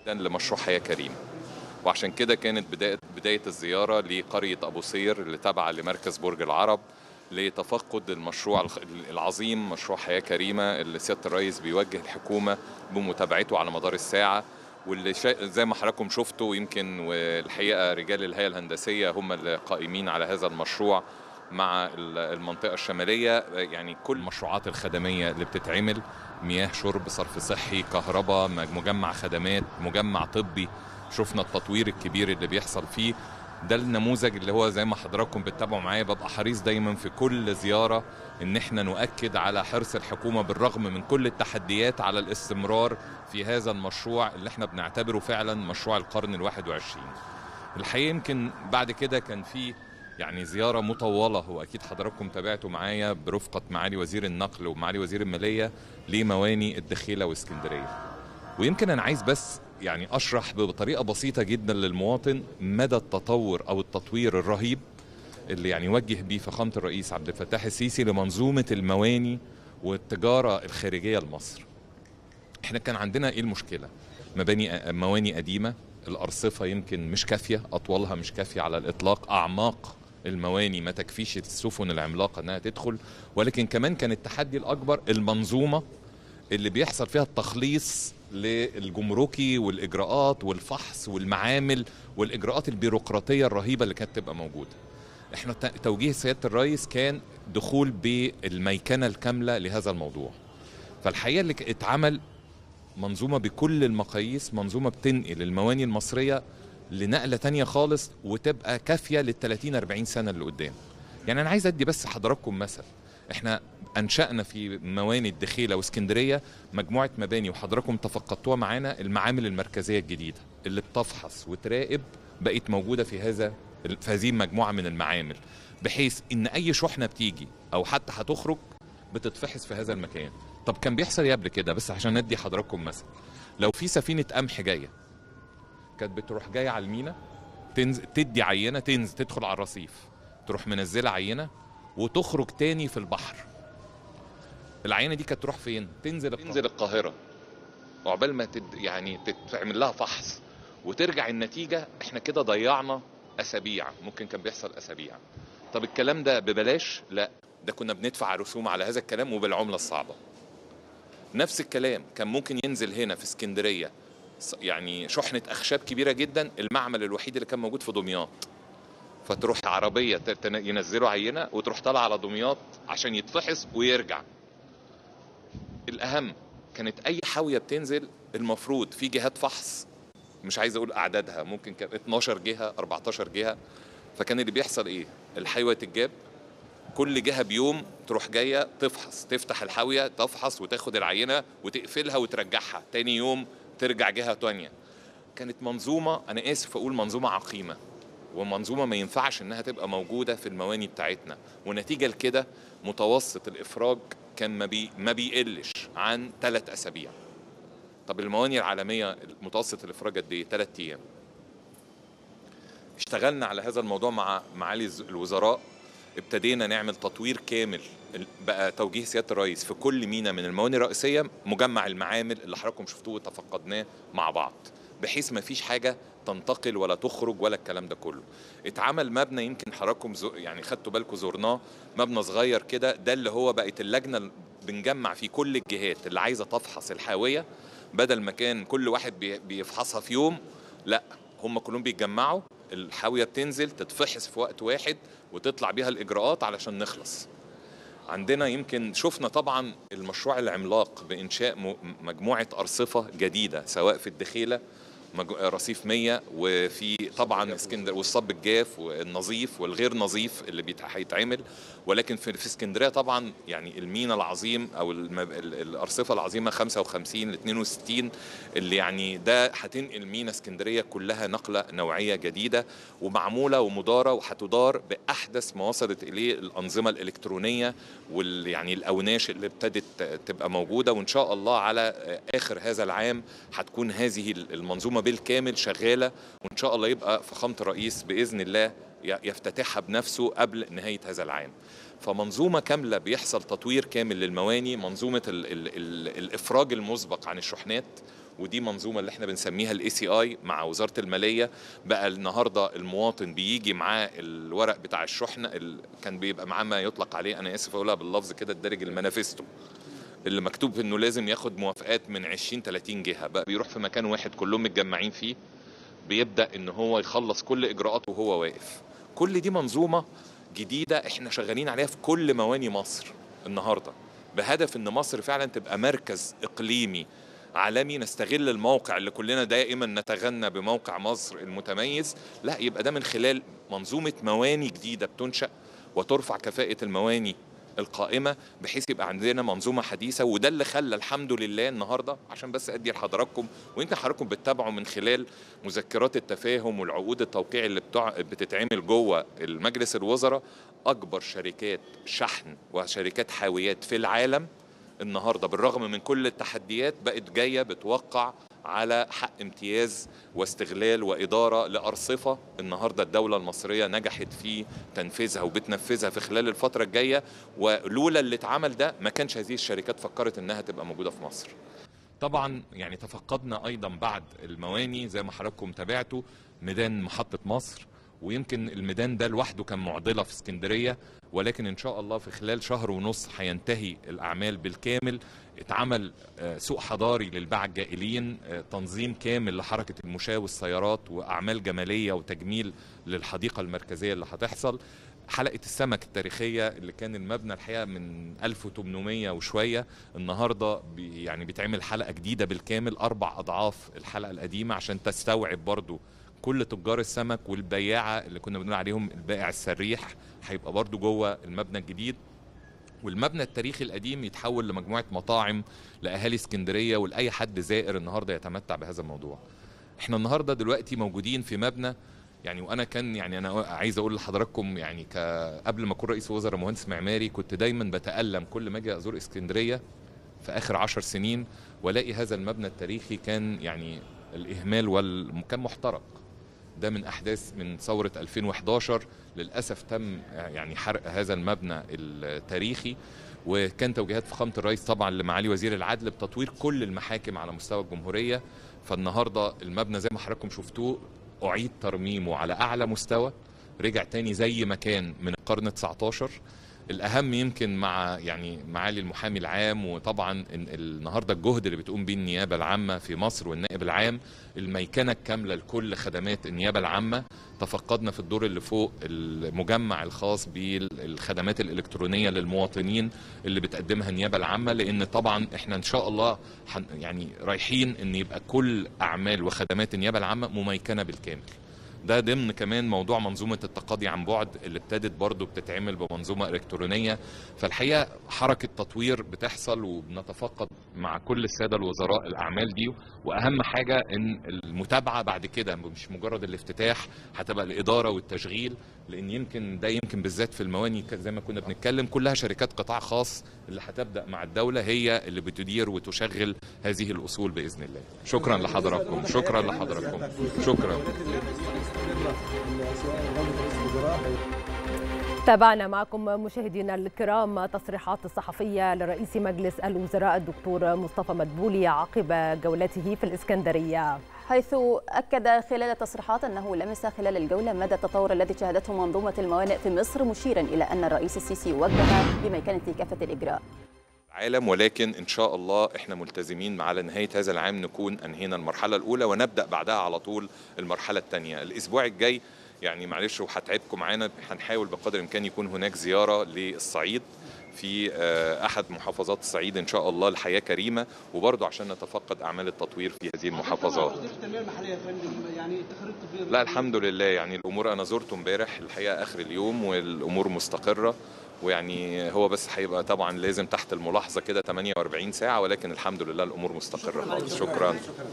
جدا لمشروع حياه كريمه وعشان كده كانت بدايه بدايه الزياره لقريه ابو صير اللي تابعه لمركز برج العرب لتفقد المشروع الخ- العظيم مشروع حياه كريمه اللي سياده الرئيس بيوجه الحكومه بمتابعته على مدار الساعه واللي شا... زي ما حضراتكم شفتوا ويمكن والحقيقه رجال الهيئه الهندسيه هم اللي قائمين على هذا المشروع مع ال- المنطقه الشماليه يعني كل المشروعات الخدميه اللي بتتعمل مياه شرب صرف صحي كهرباء مجمع خدمات مجمع طبي شفنا التطوير الكبير اللي بيحصل فيه ده النموذج اللي هو زي ما حضراتكم بتتابعوا معايا ببقى حريص دايما في كل زياره ان احنا نؤكد على حرص الحكومه بالرغم من كل التحديات على الاستمرار في هذا المشروع اللي احنا بنعتبره فعلا مشروع القرن الواحد وعشرين الحقيقه يمكن بعد كده كان في يعني زياره مطوله واكيد حضراتكم تابعتوا معايا برفقه معالي وزير النقل ومعالي وزير الماليه لمواني الدخيله واسكندريه ويمكن انا عايز بس يعني اشرح بطريقه بسيطه جدا للمواطن مدى التطور او التطوير الرهيب اللي يعني وجه بيه فخامه الرئيس عبد الفتاح السيسي لمنظومه المواني والتجاره الخارجيه لمصر. احنا كان عندنا ايه المشكله؟ مباني مواني قديمه الارصفه يمكن مش كافيه اطولها مش كافيه على الاطلاق اعماق المواني ما تكفيش السفن العملاقه انها تدخل ولكن كمان كان التحدي الاكبر المنظومه اللي بيحصل فيها التخليص للجمركي والاجراءات والفحص والمعامل والاجراءات البيروقراطيه الرهيبه اللي كانت تبقى موجوده. احنا ت- توجيه سياده الرئيس كان دخول بالميكنه الكامله لهذا الموضوع. فالحقيقه اللي ك- اتعمل منظومه بكل المقاييس منظومه بتنقل المواني المصريه لنقله تانية خالص وتبقى كافيه لل 30 40 سنه اللي قدام. يعني انا عايز ادي بس حضراتكم مثل احنا انشانا في مواني الدخيله واسكندريه مجموعه مباني وحضراتكم تفقدتوها معانا المعامل المركزيه الجديده اللي بتفحص وتراقب بقت موجوده في هذا في هذه المجموعه من المعامل بحيث ان اي شحنه بتيجي او حتى هتخرج بتتفحص في هذا المكان طب كان بيحصل ايه قبل كده بس عشان ندي حضراتكم مثل لو في سفينه قمح جايه كانت بتروح جايه على المينا تنزل تدي عينه تنزل تدخل على الرصيف تروح منزله عينه وتخرج تاني في البحر العينه دي كانت تروح فين تنزل تنزل القاهره وعقبال ما تد يعني تعمل لها فحص وترجع النتيجه احنا كده ضيعنا اسابيع ممكن كان بيحصل اسابيع طب الكلام ده ببلاش لا ده كنا بندفع رسوم على هذا الكلام وبالعمله الصعبه نفس الكلام كان ممكن ينزل هنا في اسكندريه ص- يعني شحنه اخشاب كبيره جدا المعمل الوحيد اللي كان موجود في دمياط فتروح عربيه ت- تن- ينزلوا عينه وتروح طالعه على دمياط عشان يتفحص ويرجع الاهم كانت اي حاويه بتنزل المفروض في جهات فحص مش عايز اقول اعدادها ممكن كان 12 جهه 14 جهه فكان اللي بيحصل ايه الحيوه تتجاب كل جهه بيوم تروح جايه تفحص تفتح الحاويه تفحص وتاخد العينه وتقفلها وترجعها تاني يوم ترجع جهه تانية كانت منظومه انا اسف اقول منظومه عقيمه ومنظومه ما ينفعش انها تبقى موجوده في المواني بتاعتنا ونتيجه لكده متوسط الافراج كان ما, بي ما بيقلش عن ثلاث اسابيع طب المواني العالميه متوسط الافراج قد ايه؟ ثلاث ايام اشتغلنا على هذا الموضوع مع معالي الز- الوزراء ابتدينا نعمل تطوير كامل ال- بقى توجيه سياده الرئيس في كل مينا من المواني الرئيسيه مجمع المعامل اللي حضراتكم شفتوه وتفقدناه مع بعض بحيث ما فيش حاجه تنتقل ولا تخرج ولا الكلام ده كله اتعمل مبنى يمكن حضراتكم زو يعني خدتوا بالكم زرناه مبنى صغير كده ده اللي هو بقت اللجنه اللي بنجمع فيه كل الجهات اللي عايزه تفحص الحاويه بدل ما كان كل واحد بي- بيفحصها في يوم لا هم كلهم بيتجمعوا الحاويه بتنزل تتفحص في وقت واحد وتطلع بيها الاجراءات علشان نخلص عندنا يمكن شفنا طبعا المشروع العملاق بانشاء م- مجموعه ارصفه جديده سواء في الدخيله مج- رصيف 100 وفي طبعا اسكندر والصب الجاف والنظيف والغير نظيف اللي بيت- هيتعمل ولكن في في اسكندريه طبعا يعني المينا العظيم او المب... ال- الارصفه العظيمه 55 ل 62 اللي يعني ده هتنقل مينا اسكندريه كلها نقله نوعيه جديده ومعموله ومداره وهتدار باحدث ما وصلت اليه الانظمه الالكترونيه وال يعني الاوناش اللي ابتدت تبقى موجوده وان شاء الله على اخر هذا العام هتكون هذه المنظومه بالكامل شغاله وان شاء الله يبقى فخامه الرئيس باذن الله يفتتحها بنفسه قبل نهايه هذا العام. فمنظومه كامله بيحصل تطوير كامل للمواني منظومه ال ال ال الافراج المسبق عن الشحنات ودي منظومه اللي احنا بنسميها الاي سي اي مع وزاره الماليه بقى النهارده المواطن بيجي معاه الورق بتاع الشحنه ال... كان بيبقى معاه ما يطلق عليه انا اسف اقولها باللفظ كده الدرج المانيفستو اللي مكتوب انه لازم ياخد موافقات من 20 30 جهه بقى بيروح في مكان واحد كلهم متجمعين فيه بيبدا ان هو يخلص كل اجراءاته وهو واقف كل دي منظومه جديده احنا شغالين عليها في كل مواني مصر النهارده بهدف ان مصر فعلا تبقى مركز اقليمي عالمي نستغل الموقع اللي كلنا دائما نتغنى بموقع مصر المتميز لا يبقى ده من خلال منظومه مواني جديده بتنشا وترفع كفاءه المواني القائمه بحيث يبقى عندنا منظومه حديثه وده اللي خلى الحمد لله النهارده عشان بس ادي لحضراتكم ويمكن حضراتكم بتتابعوا من خلال مذكرات التفاهم والعقود التوقيع اللي بتوع بتتعمل جوه المجلس الوزراء اكبر شركات شحن وشركات حاويات في العالم النهارده بالرغم من كل التحديات بقت جايه بتوقع على حق امتياز واستغلال وإدارة لأرصفة النهاردة الدولة المصرية نجحت في تنفيذها وبتنفذها في خلال الفترة الجاية ولولا اللي اتعمل ده ما كانش هذه الشركات فكرت انها تبقى موجودة في مصر طبعا يعني تفقدنا ايضا بعد المواني زي ما حضراتكم تابعتوا ميدان محطة مصر ويمكن الميدان ده لوحده كان معضلة في اسكندرية ولكن ان شاء الله في خلال شهر ونص هينتهي الاعمال بالكامل اتعمل سوق حضاري للباعة الجائلين تنظيم كامل لحركة المشاة والسيارات وأعمال جمالية وتجميل للحديقة المركزية اللي هتحصل حلقة السمك التاريخية اللي كان المبنى الحقيقة من 1800 وشوية النهاردة بي يعني بيتعمل حلقة جديدة بالكامل أربع أضعاف الحلقة القديمة عشان تستوعب برضو كل تجار السمك والبياعة اللي كنا بنقول عليهم البائع السريح هيبقى برضو جوه المبنى الجديد والمبنى التاريخي القديم يتحول لمجموعه مطاعم لاهالي اسكندريه ولاي حد زائر النهارده يتمتع بهذا الموضوع. احنا النهارده دلوقتي موجودين في مبنى يعني وانا كان يعني انا عايز اقول لحضراتكم يعني قبل ما اكون رئيس وزراء مهندس معماري كنت دايما بتالم كل ما اجي ازور اسكندريه في اخر عشر سنين والاقي هذا المبنى التاريخي كان يعني الاهمال وكان محترق. ده من احداث من ثوره 2011 للاسف تم يعني حرق هذا المبنى التاريخي وكان توجيهات فخامه الرئيس طبعا لمعالي وزير العدل بتطوير كل المحاكم على مستوى الجمهوريه فالنهارده المبنى زي ما حضراتكم شفتوه اعيد ترميمه على اعلى مستوى رجع تاني زي ما كان من القرن 19 الاهم يمكن مع يعني معالي المحامي العام وطبعا النهارده الجهد اللي بتقوم بيه النيابه العامه في مصر والنائب العام الميكنه الكامله لكل خدمات النيابه العامه تفقدنا في الدور اللي فوق المجمع الخاص بالخدمات الالكترونيه للمواطنين اللي بتقدمها النيابه العامه لان طبعا احنا ان شاء الله يعني رايحين ان يبقى كل اعمال وخدمات النيابه العامه مميكنه بالكامل ده ضمن كمان موضوع منظومة التقاضي عن بعد اللي ابتدت برضو بتتعمل بمنظومة إلكترونية فالحقيقة حركة تطوير بتحصل وبنتفقد مع كل السادة الوزراء الأعمال دي وأهم حاجة إن المتابعة بعد كده مش مجرد الافتتاح هتبقى الإدارة والتشغيل لأن يمكن ده يمكن بالذات في المواني زي ما كنا بنتكلم كلها شركات قطاع خاص اللي هتبدأ مع الدولة هي اللي بتدير وتشغل هذه الأصول بإذن الله شكرا لحضراتكم شكرا لحضراتكم شكرا تابعنا معكم مشاهدينا الكرام تصريحات الصحفية لرئيس مجلس الوزراء الدكتور مصطفى مدبولي عقب جولته في الإسكندرية حيث أكد خلال التصريحات أنه لمس خلال الجولة مدى التطور الذي شهدته منظومة الموانئ في مصر مشيرا إلى أن الرئيس السيسي وجه بميكنة كافة الإجراء العالم ولكن ان شاء الله احنا ملتزمين على نهايه هذا العام نكون انهينا المرحله الاولى ونبدا بعدها على طول المرحله الثانيه الاسبوع الجاي يعني معلش وهتعبكم معانا هنحاول بقدر الامكان يكون هناك زياره للصعيد في احد محافظات الصعيد ان شاء الله الحياه كريمه وبرضه عشان نتفقد اعمال التطوير في هذه المحافظات. لا الحمد لله يعني الامور انا زرته امبارح الحقيقه اخر اليوم والامور مستقره ويعني هو بس هيبقى طبعا لازم تحت الملاحظه كده 48 ساعه ولكن الحمد لله الامور مستقره خالص شكرا